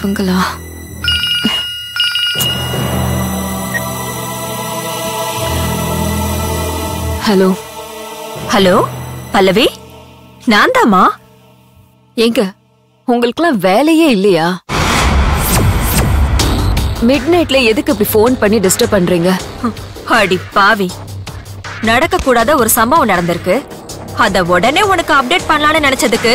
இவங்களா hello hello பல்லவி நான் தாமா ஏங்க உங்களுக்குலாம் வேலையே இல்லையா மிட் நைட்ல எதுக்கு இப்படி ஃபோன் பண்ணி டிஸ்டர்ப் பண்றீங்க அடி பாவி நடக்க கூடாத ஒரு சம்பவம் நடந்திருக்கு அத உடனே உனக்கு அப்டேட் பண்ணலாம்னு நினைச்சதுக்கு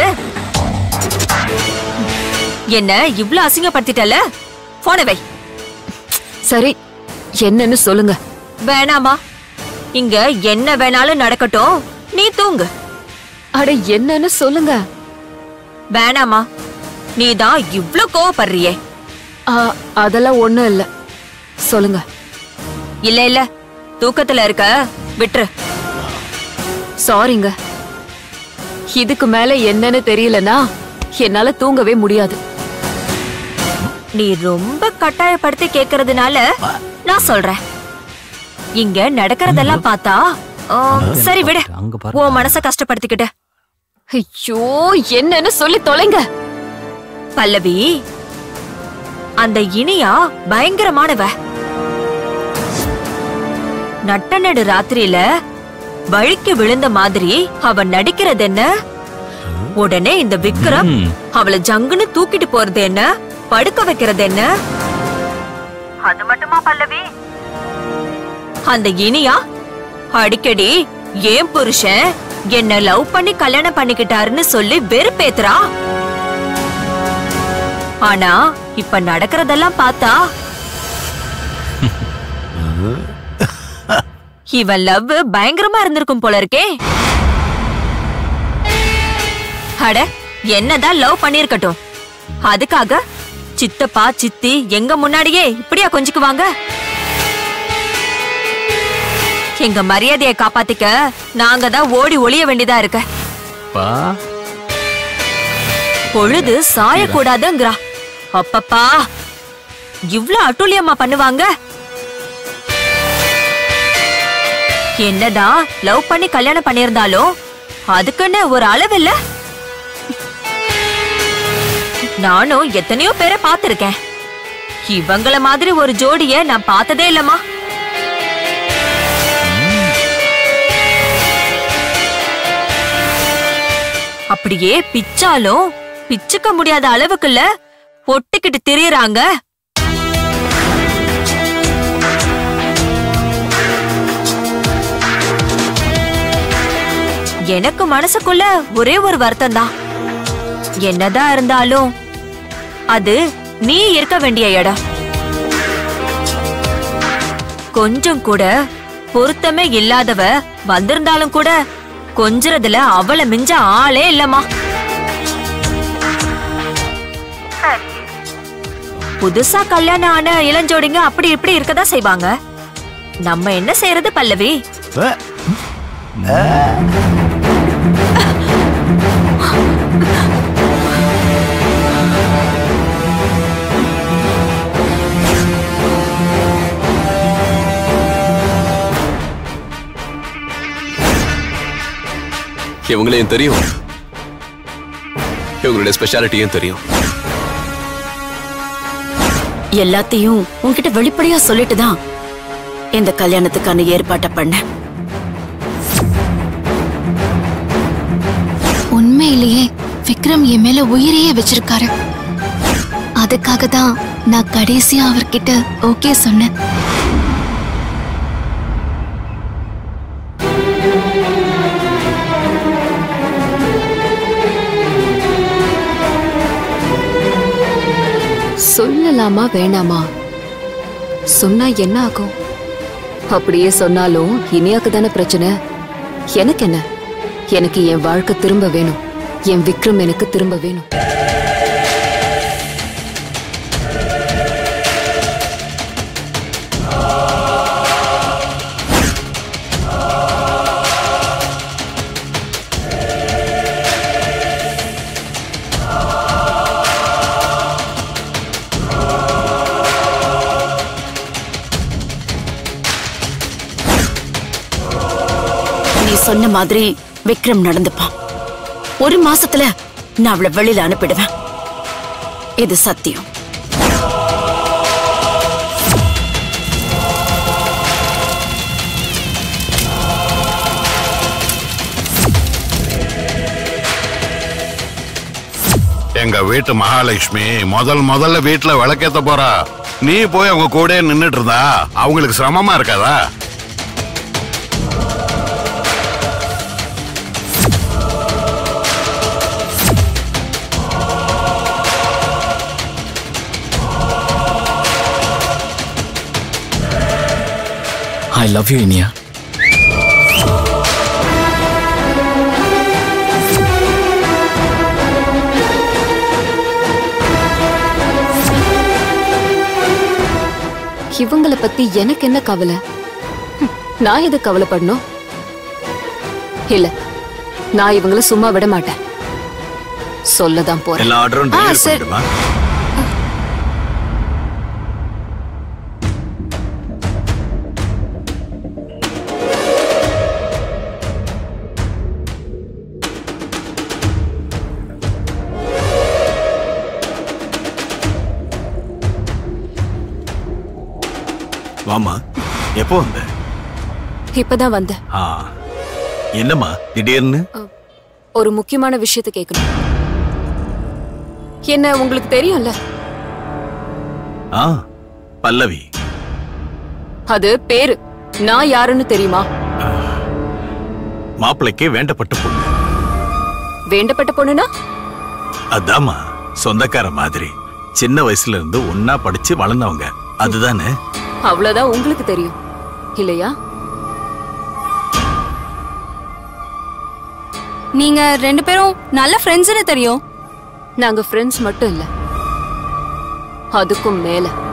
என்ன இவ்ளோ அசிங்கப்படுத்திட்டல போன வை சரி என்னன்னு சொல்லுங்க வேணாமா இங்க என்ன வேணாலும் நடக்கட்டும் நீ தூங்கு அட என்னன்னு சொல்லுங்க வேணாமா நீ தான் இவ்ளோ கோவப்படுறியே ஆ, அதெல்லாம் ஒண்ணும் இல்ல சொல்லுங்க இல்ல இல்ல தூக்கத்துல இருக்க விட்டுரு சாரிங்க இதுக்கு மேல என்னன்னு தெரியலனா என்னால தூங்கவே முடியாது நீ ரொம்ப கட்டாயப்படுத்தி கேக்குறதுனால நான் சொல்றேன் இங்க நடக்கிறதெல்லாம் பார்த்தா ஆ, சரி விடு அங்க பாரு உன் மனச கஷ்டப்படுத்திக்கிட்ட ஐயோ என்னன்னு சொல்லி தொலைங்க பல்லவி அந்த இனியா பயங்கரமானவ நட்ட நடு ராத்திரியில வழிக்கு விழுந்த மாதிரி அவ நடிக்கிறது என்ன உடனே இந்த விக்ரம் ம். அவளை ஜங்குன்னு தூக்கிட்டு போறது என்ன படுக்க வைக்கிறது என்ன அது மட்டுமா பல்லவி அந்த இனியா அடிக்கடி ஏன் புருஷன் என்ன லவ் பண்ணி கல்யாணம் பண்ணிக்கிட்டாருன்னு சொல்லி வெறுப்பேத்துறா ஆனா இப்ப நடக்கிறதெல்லாம் பார்த்தா இவன் லவ் பயங்கரமா இருந்திருக்கும் போல இருக்கே அட என்னதான் லவ் பண்ணிருக்கட்டும் அதுக்காக சித்தப்பா சித்தி எங்க முன்னாடியே இப்படியா கொஞ்சிக்குவாங்க எங்க மரியாதையை காப்பாத்திக்க நாங்க தான் ஓடி ஒளிய வேண்டியதா இருக்க பா பொழுது சாயக்கூடாதுங்கிறா அப்பப்பா இவ்ளோ அட்டூழியமா பண்ணுவாங்க என்னதான் லவ் பண்ணி கல்யாணம் பண்ணியிருந்தாலும் அதுக்குன்னு ஒரு அளவு இல்ல நானும் எத்தனையோ பேரை பார்த்திருக்கேன் இவங்கள மாதிரி ஒரு ஜோடிய நான் பார்த்ததே இல்லம்மா அப்படியே பிச்சாலும் பிச்சுக்க முடியாத அளவுக்குள்ள ஒட்டிக்கிட்டு திரியறாங்க எனக்கு மனசுக்குள்ள ஒரே ஒரு வருத்தம் தான் என்னதான் இருந்தாலும் அது நீ இருக்க வேண்டிய இடம் கொஞ்சம் கூட பொருத்தமே இல்லாதவ வந்திருந்தாலும் கூட கொஞ்சறதுல அவளை மிஞ்ச ஆளே இல்லம்மா புதுசா கல்யாணம் ஆன இளஞ்சோடிங்க அப்படி இப்படி இருக்கதா செய்வாங்க நம்ம என்ன செய்யறது பல்லவி இவங்களையும் தெரியும் இவங்களுடைய ஸ்பெஷாலிட்டியும் தெரியும் எல்லாத்தையும் உன்கிட்ட வெளிப்படையா சொல்லிட்டு தான் இந்த கல்யாணத்துக்கான ஏற்பாட்டை பண்ணேன் உண்மையிலேயே விக்ரம் என் மேல உயிரையே வச்சிருக்காரு அதுக்காக தான் நான் கடைசியா அவர்கிட்ட ஓகே சொன்னேன் சொல்லலாமா வேணாமா சொன்னா என்ன ஆகும் அப்படியே சொன்னாலும் இனியாக்கு தானே பிரச்சனை எனக்கு என்ன எனக்கு என் வாழ்க்கை திரும்ப வேணும் என் விக்ரம் எனக்கு திரும்ப வேணும் நீ சொன்ன மாதிரி விக்ரம் நடந்துப்பான் ஒரு மாசத்துல நான் அவளை வெளியில அனுப்பிடுவேன் இது சத்தியம் எங்க வீட்டு மகாலட்சுமி முதல் முதல்ல வீட்டுல விளக்கேத்த போறா நீ போய் அவங்க கூட நின்னுட்டு இருந்தா அவங்களுக்கு சிரமமா இருக்காதா ஐ லவ் யூ இனியா இவங்கள பத்தி எனக்கு என்ன கவலை ஹம், நான் எது கவலைப்படணும் இல்ல நான் இவங்கள சும்மா விட மாட்டேன் சொல்லதான் போறேன் எல்லா ஆர்டரும் ஆ, டெலிவரி சரி. பண்ணிடுமா வாமா எப்போ வந்த இப்பதான் வந்தேன் ஆ என்னம்மா திடீர்னு ஒரு முக்கியமான விஷயத்தை கேட்கணும் என்ன உங்களுக்கு தெரியும்ல ஆ பல்லவி அது பேரு நான் யாருன்னு தெரியுமா மாப்பிள்ளைக்கு வேண்டப்பட்ட பொண்ணு வேண்டப்பட்ட பொண்ணுனா அதாம்மா சொந்தக்கார மாதிரி சின்ன வயசுல இருந்து ஒன்னா படிச்சு வளர்ந்தவங்க அதுதானே அவ்வளவுதான் உங்களுக்கு தெரியும் இல்லையா நீங்க ரெண்டு பேரும் நல்ல ஃப்ரெண்ட்ஸ்னு தெரியும் நாங்க ஃப்ரெண்ட்ஸ் மட்டும் இல்ல அதுக்கும் மேல